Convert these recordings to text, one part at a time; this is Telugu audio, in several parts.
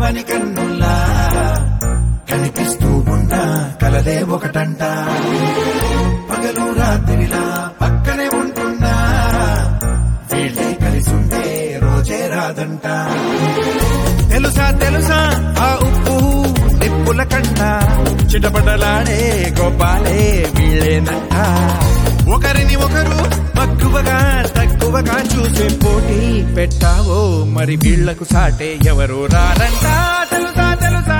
కమ్మని కన్నుల్లా కనిపిస్తూ ఉన్న కలదే ఒకటంట పగలు రాత్రిలా పక్కనే ఉంటున్నా వీళ్ళే కలిసుండే రోజే రాదంట తెలుసా తెలుసా ఆ ఉప్పు నిప్పుల కంట చిటపటలాడే గోపాలే వీళ్ళేనంట ఒకరిని ఒకరు మక్కువగా తక్కువగా చూసే పోటీ పెట్టావో మరి వీళ్లకు సాటే ఎవరు రారంట తెలుసా తెలుసా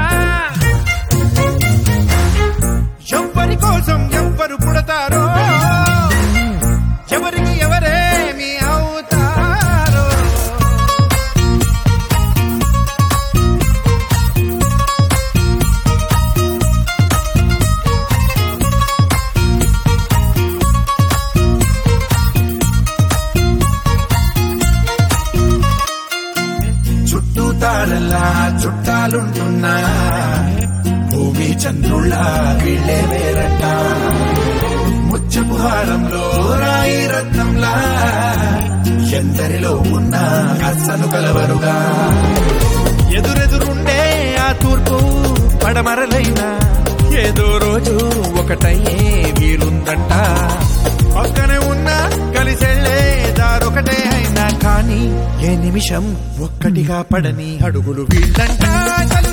ఎవ్వరి కోసం ఎవ్వరు పుడతారో ఎవరికి ఎవరేమి అవుతారో చుట్టూ తారల్లా చుట్టాలుంటున్నా భూమి చంద్రుళ్ళ వీళ్ళే వేరట ముచ్చపు హారంలో రాయి రత్నంలా ఎందరిలో ఉన్నా అస్సలు కలవరుగా ఎదురెదురుండే ఆ తూర్పు పడమరలైనా ఏదో రోజు ఒకటయ్యే వీలుందంట పక్కనే ఉన్నా కలిసెళ్ళే దారొకటే అయినా కానీ ఏ నిమిషం ఒక్కటిగా పడని అడుగులు వీళ్ళంట